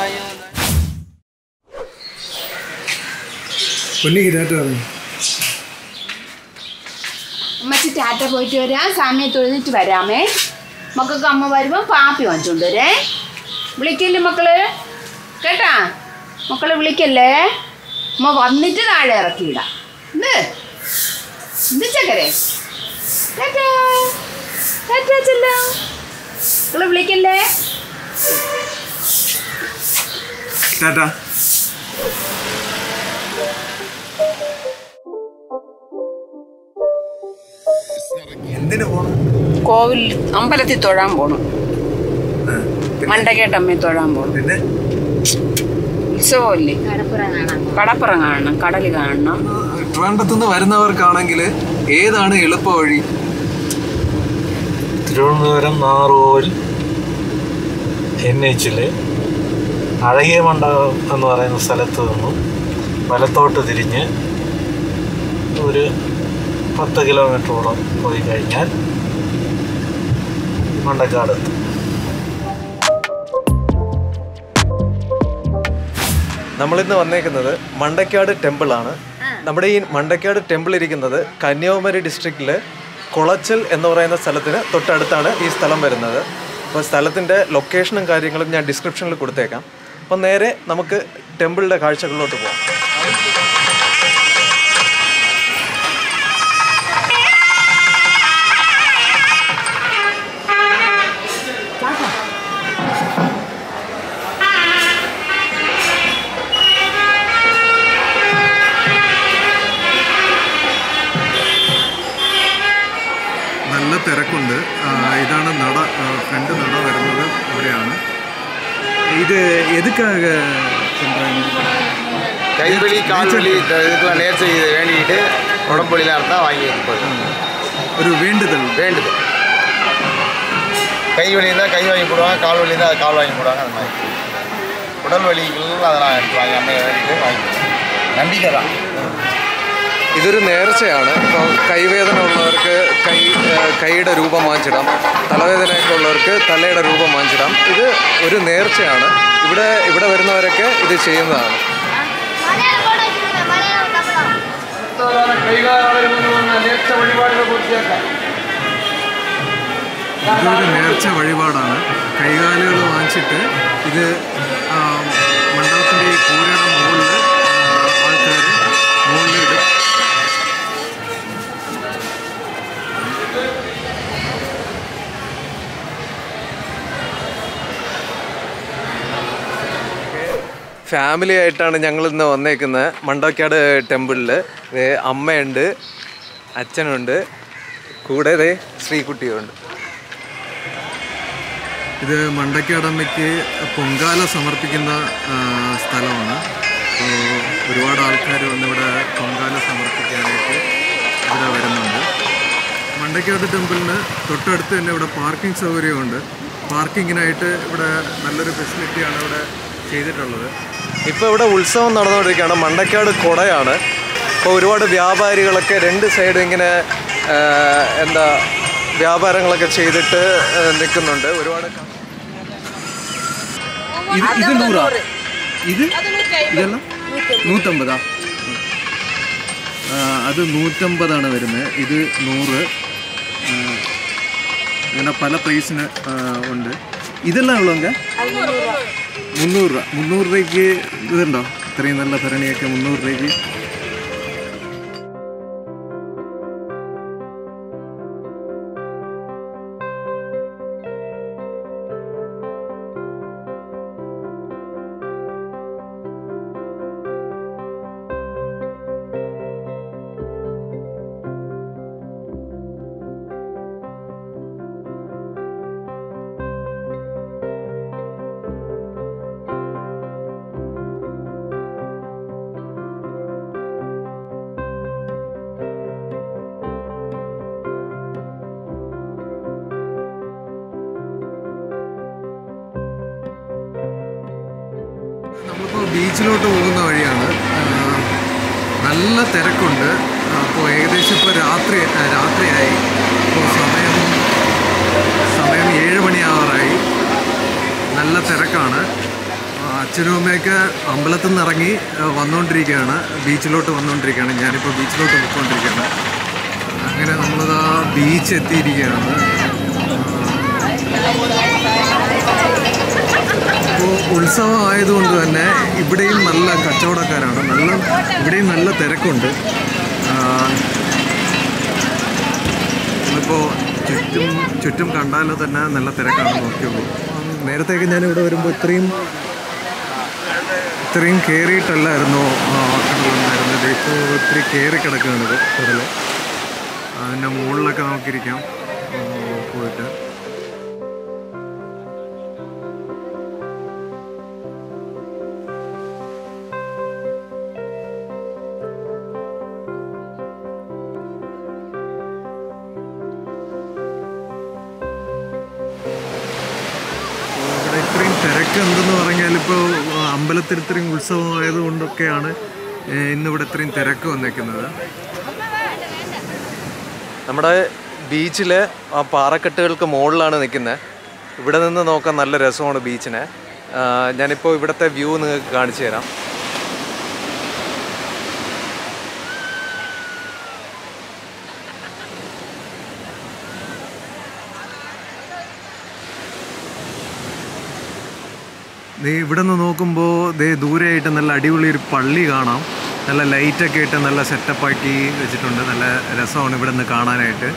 പൊന്നിക്ക് ടാറ്റ പറഞ്ഞു അമ്മച്ചി ടാറ്റ പോയിട്ട് വരാം സമയത്ത് എഴുന്നിട്ട് വരാമേ മക്കൾക്ക് അമ്മ വരുമ്പോൾ പാപ്പി വാങ്ങിച്ചോണ്ട് വരേ വിളിക്കല്ലേ മക്കള് കേട്ടാ മക്കളെ വിളിക്കല്ലേ അമ്മ വന്നിട്ട് താഴെ ഇറക്കിയിടാം എന്ത് എന്ത് ചക്കരെ ടാറ്റാ ടാറ്റാ ചെല്ലോ മക്കളെ വിളിക്കല്ലേ ടാറ്റ എന്തിനു പോണം കോവിൽ അമ്പലത്തിൽ തൊഴാൻ പോണം മണ്ടക്കേട്ടമ്മയെ തൊഴാൻ പോണം പിന്നെ ഉത്സവമല്ലേ കടപ്പുറം കാണണം കടൽ കാണണം ട്രിവാൻഡ്രത്ത് നിന്ന് വരുന്നവർക്കാണെങ്കിൽ ഏതാണ് എളുപ്പ വഴി തിരുവനന്തപുരം നാറൂർ എൻ എച്ചിൽ അഴകിയ മണ്ഡപം എന്ന് പറയുന്ന സ്ഥലത്ത് നിന്നും വലത്തോട്ട് തിരിഞ്ഞ് ഒരു പത്ത് കിലോമീറ്ററോളം പോയി കഴിഞ്ഞാൽ മണ്ടക്കാടെത്തും നമ്മളിന്ന് വന്നേക്കുന്നത് മണ്ടക്കാട് ടെമ്പിൾ ആണ് നമ്മുടെ ഈ മണ്ടക്കാട് ടെമ്പിൾ ഇരിക്കുന്നത് കന്യാകുമാരി ഡിസ്ട്രിക്റ്റിലെ കുളച്ചൽ എന്ന് പറയുന്ന സ്ഥലത്തിന് തൊട്ടടുത്താണ് ഈ സ്ഥലം വരുന്നത് അപ്പോൾ സ്ഥലത്തിൻ്റെ ലൊക്കേഷനും കാര്യങ്ങളും ഞാൻ ഡിസ്ക്രിപ്ഷനിൽ കൊടുത്തേക്കാം അപ്പം നേരെ നമുക്ക് ടെമ്പിളിൻ്റെ കാഴ്ചകളിലോട്ട് പോകാം നല്ല തിരക്കുണ്ട് ആ, ഇതാണ് നട ഫ്രണ്ട് നട വരുന്നത് ഇവിടെയാണ് ഇത് എതുക്കാക கைவெளி கால்வெளி இதுக்கெல்லாம் நேர் செய்ய வேண்டிட்டு உடம்புலிலாம் இருந்தால் வாங்கி போயிடும் ഒരു വേണ്ടുതൽ வேண்டுது கை வலி இருந்தால் கை வாங்கி போடுவாங்க கால் வலி இருந்தால் அது கால் வாங்கி போடுவாங்க அந்த மாதிரி உடல் வலிகள் அதெல்லாம் எடுத்து வாங்கி அம்மையை வேண்டிட்டு வாங்கி நம்பிக்கை தான் ഇതൊരു നേർച്ചയാണ് ഇപ്പോൾ കൈവേദന ഉള്ളവർക്ക് കൈ ആ, കൈയുടെ രൂപം വാങ്ങിച്ചിടാം തലവേദനയൊക്കെ ഉള്ളവർക്ക് തലയുടെ രൂപം വാങ്ങിച്ചിടാം ഇത് ഒരു നേർച്ചയാണ് ഇവിടെ ഇവിടെ വരുന്നവരൊക്കെ ഇത് ചെയ്യുന്നതാണ് ഇതൊരു നേർച്ച വഴിപാടാണ് കൈകാലുകൾ വാങ്ങിച്ചിട്ട് ഇത് ആ, മണ്ഡപത്തിൻ്റെ ഈ കൂരയുടെ മുകളിൽ ആൾക്കാർ മുകളിലിടും ഫാമിലി ആയിട്ടാണ് ഞങ്ങൾ ഇന്ന് വന്നേക്കുന്നത് മണ്ടക്കാട് ടെമ്പിളിൽ അമ്മയുണ്ട് അച്ഛനുണ്ട് കൂടെ ദേ ശ്രീകുട്ടിയുണ്ട് ഇത് മണ്ടക്കാടമ്മയ്ക്ക് പൊങ്കാല സമർപ്പിക്കുന്ന ആ, സ്ഥലമാണ് അപ്പോൾ ഒരുപാട് ആൾക്കാർ വന്നിവിടെ പൊങ്കാല സമർപ്പിക്കാനായിട്ട് ഇവിടെ വരുന്നുണ്ട് മണ്ടക്കാട് ടെമ്പിളിന് തൊട്ടടുത്ത് തന്നെ ഇവിടെ പാർക്കിംഗ് സൗകര്യമുണ്ട് പാർക്കിങ്ങിനായിട്ട് ഇവിടെ നല്ലൊരു ഫെസിലിറ്റിയാണ് ഇവിടെ ചെയ്തിട്ടുള്ളത് ഇപ്പോൾ ഇവിടെ ഉത്സവം നടന്നുകൊണ്ടിരിക്കുകയാണ് മണ്ടക്കാട് കുടയാണ് ഇപ്പോൾ ഒരുപാട് വ്യാപാരികളൊക്കെ രണ്ട് സൈഡും ഇങ്ങനെ ആ, എന്താ വ്യാപാരങ്ങളൊക്കെ ചെയ്തിട്ട് ആ, നിൽക്കുന്നുണ്ട് ഒരുപാട് ക- ഇത് ഇത് നൂറാ ഇത് ഇതെല്ലാം നൂറ്റമ്പതാ ആ, അത് നൂറ്റമ്പതാണ് വരുന്നത് ഇത് നൂറ് ആ, ഇങ്ങനെ പല പ്രൈസിന് ആ, ഉണ്ട് ഇതെല്ലാം ഉള്ളതെങ്കിൽ മുന്നൂറ് രൂപ മുന്നൂറ് രൂപയ്ക്ക് ഇതുണ്ടോ ഇത്രയും നല്ല ഭരണിയൊക്കെ മുന്നൂറ് രൂപയ്ക്ക് നമ്മളിപ്പോൾ ബീച്ചിലോട്ട് പോകുന്ന വഴിയാണ് ആ, നല്ല തിരക്കുണ്ട് അപ്പോൾ ഏകദേശം ഇപ്പോൾ രാത്രി ആ, രാത്രിയായി ഇപ്പോൾ സമയം സമയം ഏഴ് മണിയാവാറായി നല്ല തിരക്കാണ് ആ, അച്ഛനും അമ്മയൊക്കെ അമ്പലത്തിൽ നിന്ന് ഇറങ്ങി ആ, വന്നുകൊണ്ടിരിക്കുകയാണ് ബീച്ചിലോട്ട് വന്നുകൊണ്ടിരിക്കുകയാണ് ഞാനിപ്പോൾ ബീച്ചിലോട്ട് പോയിക്കൊണ്ടിരിക്കുകയാണ് അങ്ങനെ നമ്മളത് ആ ബീച്ച് എത്തിയിരിക്കുകയാണ് ഇപ്പോൾ ഉത്സവം ആയതുകൊണ്ട് തന്നെ ഇവിടെയും നല്ല കച്ചവടക്കാരാണ് നല്ല ഇവിടെയും നല്ല തിരക്കുണ്ട് ഇപ്പോൾ ചുറ്റും ചുറ്റും കണ്ടാൽ തന്നെ നല്ല തിരക്കാണ് നോക്കിയുള്ളൂ നേരത്തേക്ക് ഞാൻ ഇവിടെ വരുമ്പോൾ ഇത്രയും ഇത്രയും കയറിയിട്ടല്ലായിരുന്നു കടലുണ്ടായിരുന്നത് ഇപ്പോൾ ഇത്തിരി കയറി കിടക്കുകയാണ് ഇത് കടൽ അതിൻ്റെ മുകളിലൊക്കെ നോക്കിയിരിക്കാം ആ, പോയിട്ട് ഇവിടെ ഇത്രയും തിരക്ക് എന്തെന്ന് പറഞ്ഞാൽ ഇപ്പോൾ അമ്പലത്തിൽ ഇത്രയും ഉത്സവം ആയതുകൊണ്ടൊക്കെയാണ് ഏഹ്, ഇന്നിവിടെ ഇത്രയും തിരക്ക് വന്നേക്കുന്നത് നമ്മുടെ ബീച്ചിലെ ആ പാറക്കെട്ടുകൾക്ക് മുകളിലാണ് നിൽക്കുന്നത് ഇവിടെ നിന്ന് നോക്കാൻ നല്ല രസമാണ് ബീച്ചിനെ ആ, ഞാനിപ്പോൾ ഇവിടുത്തെ വ്യൂ നിങ്ങൾക്ക് കാണിച്ചു തരാം ദേ ഇവിടെ നിന്ന് നോക്കുമ്പോൾ ദേ ദൂരെയായിട്ട് നല്ല അടിപൊളി ഒരു പള്ളി കാണാം നല്ല ലൈറ്റൊക്കെ ഇട്ട് നല്ല സെറ്റപ്പാക്കി വെച്ചിട്ടുണ്ട് നല്ല രസമാണ് ഇവിടെ നിന്ന് കാണാനായിട്ട്